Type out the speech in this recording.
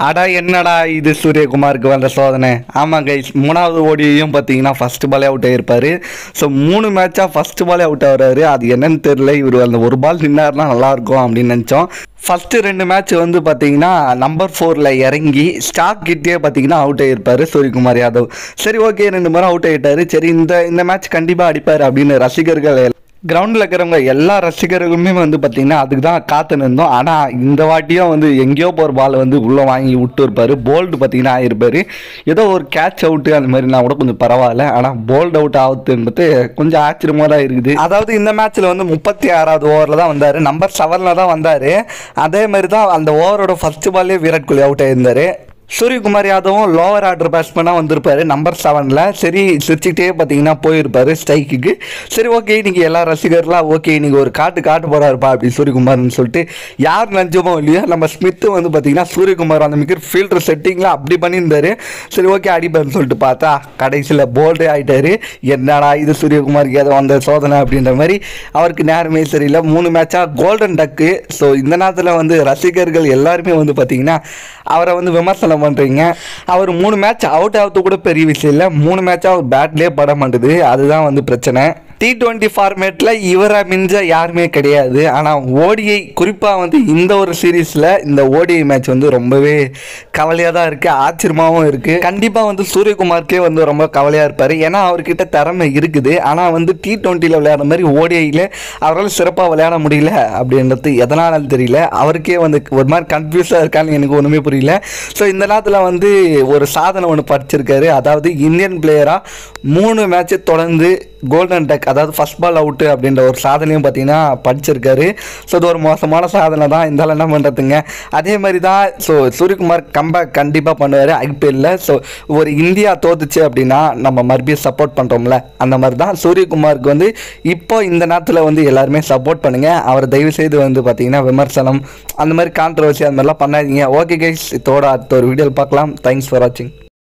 அடா என்னடா இது சூரியகுமாருக்கு வந்த சோதனை ஆமாம் கைஸ் மூணாவது ஓடியையும் பார்த்தீங்கன்னா ஃபர்ஸ்ட் பாலே அவுட் ஆகிருப்பாரு ஸோ மூணு மேட்சாக ஃபர்ஸ்ட் பாலே அவுட் ஆகுறாரு அது என்னன்னு தெரியல இவர் அந்த ஒரு பால் நின்னார்னா நல்லாயிருக்கும் அப்படின்னு நினச்சோம் ஃபஸ்ட்டு ரெண்டு மேட்ச் வந்து பார்த்தீங்கன்னா நம்பர் ஃபோரில் இறங்கி ஸ்டாக் கிட்டே பார்த்தீங்கன்னா அவுட் ஆகிருப்பார் சூரியகுமார் யாதவ் சரி ஓகே ரெண்டு முறை அவுட் ஆகிட்டாரு சரி இந்த இந்த மேட்ச் கண்டிப்பாக அடிப்பார் அப்படின்னு ரசிகர்கள் கிரவுண்டில் இருக்கிறவங்க எல்லா ரசிகர்களுமே வந்து பார்த்திங்கன்னா அதுக்கு தான் காத்து நின்றோம் ஆனால் இந்த வாட்டியும் வந்து எங்கேயோ போகிற பால் வந்து உள்ளே வாங்கி விட்டு இருப்பார் போல்டு பார்த்தீங்கன்னா ஆகிருப்பார் ஏதோ ஒரு கேட்ச் அவுட்டு அந்த மாதிரினா கூட கொஞ்சம் பரவாயில்ல ஆனால் போல்ட் அவுட் ஆகுதுன்றது கொஞ்சம் ஆச்சரியமாக தான் இருக்குது அதாவது இந்த மேட்ச்சில் வந்து முப்பத்தி ஆறாவது ஓவரில் தான் வந்தார் நம்பர் செவனில் தான் வந்தார் அதே மாதிரி தான் அந்த ஓவரோட ஃபர்ஸ்ட் பால்லே விராட் கோலி அவுட் ஆயிருந்தார் சூரியகுமார் யாதவும் லோவர் ஆர்டர் பேட்ஸ்மேனாக வந்திருப்பாரு நம்பர் செவனில் சரி சிரிச்சுக்கிட்டே பார்த்தீங்கன்னா போயிருப்பாரு ஸ்ட்ரைக்குக்கு சரி ஓகே இன்னைக்கு எல்லா ரசிகர்லாம் ஓகே இன்னைக்கு ஒரு காட்டு காட்டு போகிறாருப்பா அப்படி சூரியகுமார்னு சொல்லிட்டு யார் நஞ்சமோ இல்லையோ நம்ம ஸ்மித்து வந்து பார்த்தீங்கன்னா சூரியகுமார் அந்த மிக்க ஃபீல்டர் செட்டிங்கில் அப்படி பண்ணியிருந்தாரு சரி ஓகே அடிப்பார்னு சொல்லிட்டு பார்த்தா கடைசியில் போல்டே ஆகிட்டாரு என்னடா இது சூரியகுமாருக்கு ஏதோ வந்த சோதனை அப்படின்ற மாதிரி அவருக்கு நேரமே சரியில்லை மூணு மேட்சாக கோல்டன் டக்கு ஸோ இந்த நேரத்தில் வந்து ரசிகர்கள் எல்லாருமே வந்து பார்த்தீங்கன்னா அவரை வந்து விமர்சனம் பண்ணுறீங்க அவர் மூணு மேட்ச் அவுட் ஆகிறது கூட பெரிய விஷயம் இல்லை மூணு மேட்சாக அவர் பேட்லேயே பட மாட்டுது அதுதான் வந்து பிரச்சனை டி டுவெண்ட்டி ஃபார்மேட்டில் இவரை மிஞ்ச யாருமே கிடையாது ஆனால் ஓடிஐ குறிப்பாக வந்து இந்த ஒரு சீரீஸில் இந்த ஓடிஐ மேட்ச் வந்து ரொம்பவே கவலையாக தான் இருக்குது ஆச்சரியமாகவும் இருக்குது கண்டிப்பாக வந்து சூரியகுமார்க்கே வந்து ரொம்ப கவலையாக இருப்பார் ஏன்னா அவர்கிட்ட திறமை இருக்குது ஆனால் வந்து டி டுவெண்ட்டியில் விளையாடுற மாதிரி ஓடிஐயில் அவரால் சிறப்பாக விளையாட முடியல அப்படின்றது எதனாலும் தெரியல அவருக்கே வந்து ஒரு மாதிரி கன்ஃபியூஸாக இருக்கான்னு எனக்கு ஒன்றுமே புரியல ஸோ இந்த நேரத்தில் வந்து ஒரு சாதனை ஒன்று படிச்சிருக்காரு அதாவது இந்தியன் பிளேயராக மூணு மேட்ச்சு தொடர்ந்து கோல்டன் டக் அதாவது ஃபர்ஸ்ட் பால் அவுட்டு அப்படின்ற ஒரு சாதனையும் பார்த்தீங்கன்னா படிச்சிருக்காரு ஸோ இது ஒரு மோசமான சாதனை தான் இருந்தாலும் என்ன பண்ணுறதுங்க அதே மாதிரி தான் ஸோ சூரியகுமார் கம்பேக் கண்டிப்பாக பண்ணுவார் ஐபிஎல்லில் ஸோ ஒரு இந்தியா தோத்துச்சு அப்படின்னா நம்ம மறுபடியும் சப்போர்ட் பண்ணுறோம்ல அந்த மாதிரி தான் சூரியகுமாருக்கு வந்து இப்போ இந்த நேரத்தில் வந்து எல்லாருமே சப்போர்ட் பண்ணுங்கள் அவர் தயவு செய்து வந்து பார்த்தீங்கன்னா விமர்சனம் அந்த மாதிரி கான்ட்ரவர்சி அந்த மாதிரிலாம் பண்ணாதீங்க ஓகே கைஸ் இதோட அடுத்த ஒரு வீடியோவில் பார்க்கலாம் தேங்க்ஸ் ஃபார் வாட்சிங்